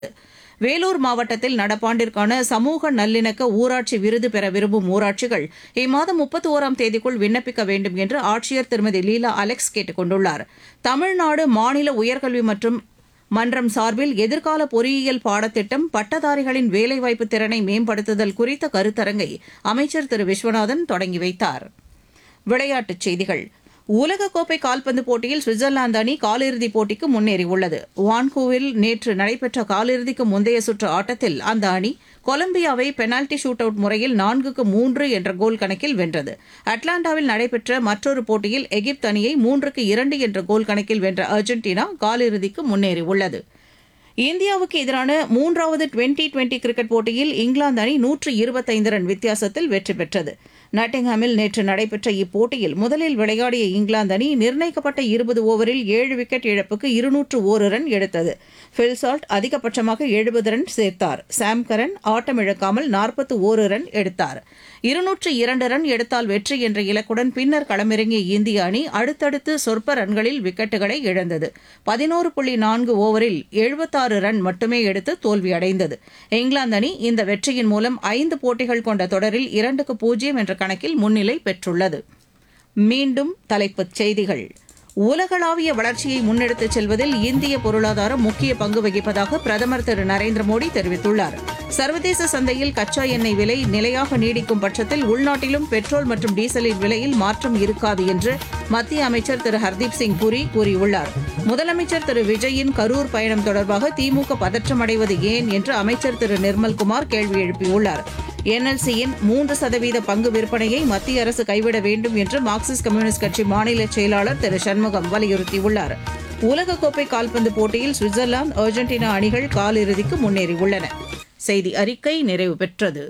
வேலூர் மாவட்டத்தில் நடப்பாண்டிற்கான சமூக நல்லிணக்க ஊராட்சி விருது பெற விரும்பும் ஊராட்சிகள் இம்மாதம் முப்பத்தி ஓராம் தேதிக்குள் விண்ணப்பிக்க வேண்டும் என்று ஆட்சியர் திருமதி லீலா அலெக்ஸ் கேட்டுக் கொண்டுள்ளார் தமிழ்நாடு மாநில உயர்கல்வி மற்றும் மன்றம் சார்பில் எதிர்கால பொறியியல் பாடத்திட்டம் பட்டதாரிகளின் வேலைவாய்ப்பு திறனை மேம்படுத்துதல் குறித்த கருத்தரங்கை அமைச்சர் திரு விஸ்வநாதன் தொடங்கி வைத்தார் விளையாட்டுச் செய்திகள் உலகக்கோப்பை கால்பந்து போட்டியில் சுவிட்சர்லாந்து அணி காலிறுதிப் போட்டிக்கு முன்னேறியுள்ளது வான்கூவில் நேற்று நடைபெற்ற காலிறுதிக்கு முந்தைய சுற்று ஆட்டத்தில் அந்த அணி கொலம்பியாவை பெனால்டி ஷூட் அவுட் முறையில் நான்குக்கு மூன்று என்ற கோல் கணக்கில் வென்றது அட்லாண்டாவில் நடைபெற்ற மற்றொரு போட்டியில் எகிப்து அணியை மூன்றுக்கு இரண்டு என்ற கோல் கணக்கில் வென்ற அர்ஜென்டினா காலிறுதிக்கு முன்னேறியுள்ளது இந்தியாவுக்கு எதிரான மூன்றாவது டுவெண்டி டுவெண்டி கிரிக்கெட் போட்டியில் இங்கிலாந்து அணி நூற்று இருபத்தைந்து ரன் வித்தியாசத்தில் வெற்றி பெற்றது நாட்டிங்ஹாமில் நேற்று நடைபெற்ற இப்போட்டியில் முதலில் விளையாடிய இங்கிலாந்து அணி நிர்ணயிக்கப்பட்ட இருபது ஓவரில் ஏழு விக்கெட் இழப்புக்கு இருநூற்று ஒரு ரன் எடுத்தது ஃபில்சால்ட் அதிகபட்சமாக எழுபது ரன் சேர்த்தார் சாம் கரன் ஆட்டமிழக்காமல் நாற்பத்து ஓரு ரன் எடுத்தார் இருநூற்று இரண்டு ரன் எடுத்தால் வெற்றி என்ற இலக்குடன் பின்னர் களமிறங்கிய இந்திய அணி அடுத்தடுத்து சொற்ப ரன்களில் விக்கெட்டுகளை இழந்தது பதினோரு புள்ளி நான்கு ஓவரில் எழுபத்தாறு ரன் மட்டுமே எடுத்து தோல்வியடைந்தது இங்கிலாந்து அணி இந்த வெற்றியின் மூலம் ஐந்து போட்டிகள் கொண்ட தொடரில் இரண்டுக்கு பூஜ்ஜியம் என்ற கணக்கில் முன்னிலை பெற்றுள்ளது மீண்டும் தலைப்புச் செய்திகள் உலகளாவிய வளர்ச்சியை முன்னெடுத்துச் செல்வதில் இந்திய பொருளாதாரம் முக்கிய பங்கு வகிப்பதாக பிரதமர் திரு நரேந்திர மோடி தெரிவித்துள்ளார் சர்வதேச சந்தையில் கச்சா எண்ணெய் விலை நிலையாக நீடிக்கும் பட்சத்தில் உள்நாட்டிலும் பெட்ரோல் மற்றும் டீசலின் விலையில் மாற்றம் இருக்காது என்று மத்திய அமைச்சர் திரு ஹர்தீப் சிங் புரி கூறியுள்ளார் முதலமைச்சர் திரு விஜயின் கரூர் பயணம் தொடர்பாக திமுக பதற்றமடைவது ஏன் என்று அமைச்சர் திரு நிர்மல்குமார் கேள்வி எழுப்பியுள்ளார் என்எல்சியின் மூன்று சதவீத பங்கு விற்பனையை மத்திய அரசு கைவிட வேண்டும் என்று மார்க்சிஸ்ட் கம்யூனிஸ்ட் கட்சி மாநில செயலாளர் திரு சண்முகம் வலியுறுத்தியுள்ளார் உலகக்கோப்பை கால்பந்து போட்டியில் சுவிட்சர்லாந்து அர்ஜென்டினா அணிகள் காலிறுதிக்கு முன்னேறியுள்ளன செய்தி அறிக்கை நிறைவு பெற்றது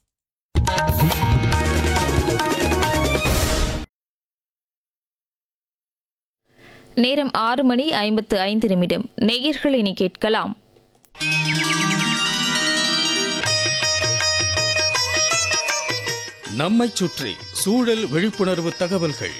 நேரம் ஆறு மணி ஐம்பத்து ஐந்து நிமிடம் நேயர்கள் இனி கேட்கலாம் நம்மைச் சுற்றி சூழல் விழிப்புணர்வு தகவல்கள்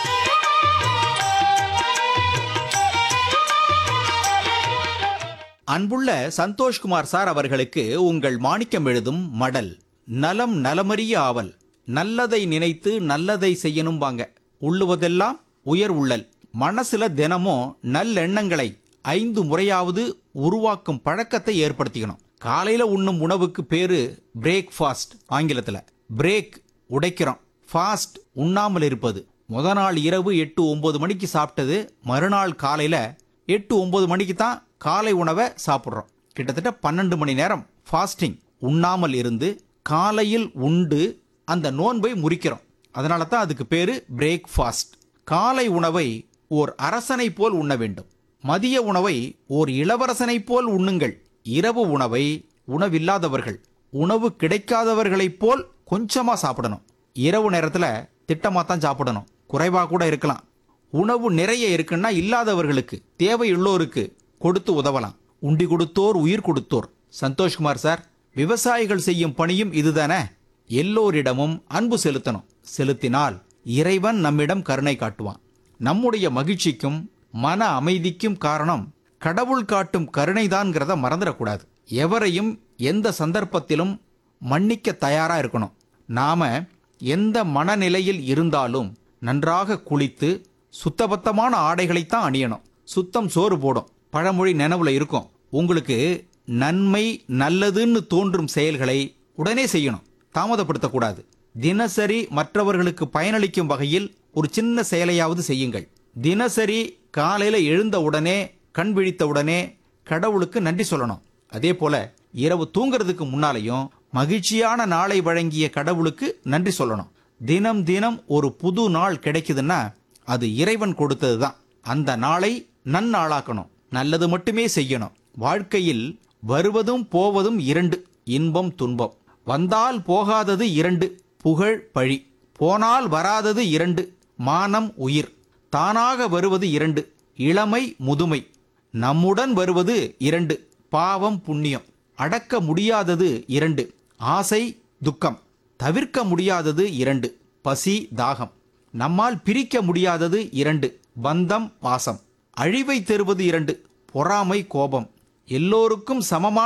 அன்புள்ள சந்தோஷ்குமார் சார் அவர்களுக்கு உங்கள் மாணிக்கம் எழுதும் மடல் நலம் நலமறிய ஆவல் நல்லதை நினைத்து நல்லதை செய்யணும் வாங்க உள்ளுவதெல்லாம் உயர் உள்ளல் மனசுல தினமும் நல்லெண்ணங்களை ஐந்து முறையாவது உருவாக்கும் பழக்கத்தை ஏற்படுத்திக்கணும் காலையில உண்ணும் உணவுக்கு பேரு பிரேக்ஃபாஸ்ட் ஆங்கிலத்துல பிரேக் உடைக்கிறோம் ஃபாஸ்ட் உண்ணாமல் இருப்பது முத நாள் இரவு எட்டு ஒன்பது மணிக்கு சாப்பிட்டது மறுநாள் காலையில எட்டு ஒன்பது மணிக்கு தான் காலை உணவை சாப்பிட்றோம் கிட்டத்தட்ட பன்னெண்டு மணி நேரம் ஃபாஸ்டிங் உண்ணாமல் இருந்து காலையில் உண்டு அந்த நோன்பை முறிக்கிறோம் அதனால தான் அதுக்கு பேரு பிரேக்ஃபாஸ்ட் காலை உணவை ஓர் அரசனை போல் உண்ண வேண்டும் மதிய உணவை ஓர் இளவரசனைப் போல் உண்ணுங்கள் இரவு உணவை உணவில்லாதவர்கள் உணவு கிடைக்காதவர்களைப் போல் கொஞ்சமா சாப்பிடணும் இரவு நேரத்துல திட்டமா தான் சாப்பிடணும் குறைவா கூட இருக்கலாம் உணவு நிறைய இருக்குன்னா இல்லாதவர்களுக்கு தேவையுள்ளோருக்கு கொடுத்து உதவலாம் உண்டி கொடுத்தோர் உயிர் கொடுத்தோர் சந்தோஷ்குமார் சார் விவசாயிகள் செய்யும் பணியும் இதுதானே எல்லோரிடமும் அன்பு செலுத்தணும் செலுத்தினால் இறைவன் நம்மிடம் கருணை காட்டுவான் நம்முடைய மகிழ்ச்சிக்கும் மன அமைதிக்கும் காரணம் கடவுள் காட்டும் கருணைதான்ங்கிறத மறந்துடக்கூடாது எவரையும் எந்த சந்தர்ப்பத்திலும் மன்னிக்க தயாரா இருக்கணும் நாம எந்த மனநிலையில் இருந்தாலும் நன்றாக குளித்து சுத்தபத்தமான ஆடைகளைத்தான் அணியணும் சுத்தம் சோறு போடும் பழமொழி நினைவுல இருக்கும் உங்களுக்கு நன்மை நல்லதுன்னு தோன்றும் செயல்களை உடனே செய்யணும் தாமதப்படுத்தக்கூடாது தினசரி மற்றவர்களுக்கு பயனளிக்கும் வகையில் ஒரு சின்ன செயலையாவது செய்யுங்கள் தினசரி காலையில எழுந்த உடனே கண் விழித்த உடனே கடவுளுக்கு நன்றி சொல்லணும் அதே போல இரவு தூங்குறதுக்கு முன்னாலையும் மகிழ்ச்சியான நாளை வழங்கிய கடவுளுக்கு நன்றி சொல்லணும் தினம் தினம் ஒரு புது நாள் கிடைக்குதுன்னா அது இறைவன் கொடுத்தது தான் அந்த நாளை நன்னாளாக்கணும் நல்லது மட்டுமே செய்யணும் வாழ்க்கையில் வருவதும் போவதும் இரண்டு இன்பம் துன்பம் வந்தால் போகாதது இரண்டு புகழ் பழி போனால் வராதது இரண்டு மானம் உயிர் தானாக வருவது இரண்டு இளமை முதுமை நம்முடன் வருவது இரண்டு பாவம் புண்ணியம் அடக்க முடியாதது இரண்டு ஆசை துக்கம் தவிர்க்க முடியாதது இரண்டு பசி தாகம் நம்மால் பிரிக்க முடியாதது இரண்டு பந்தம் பாசம் அழிவை தருவது இரண்டு பொறாமை கோபம் எல்லோருக்கும் சமமான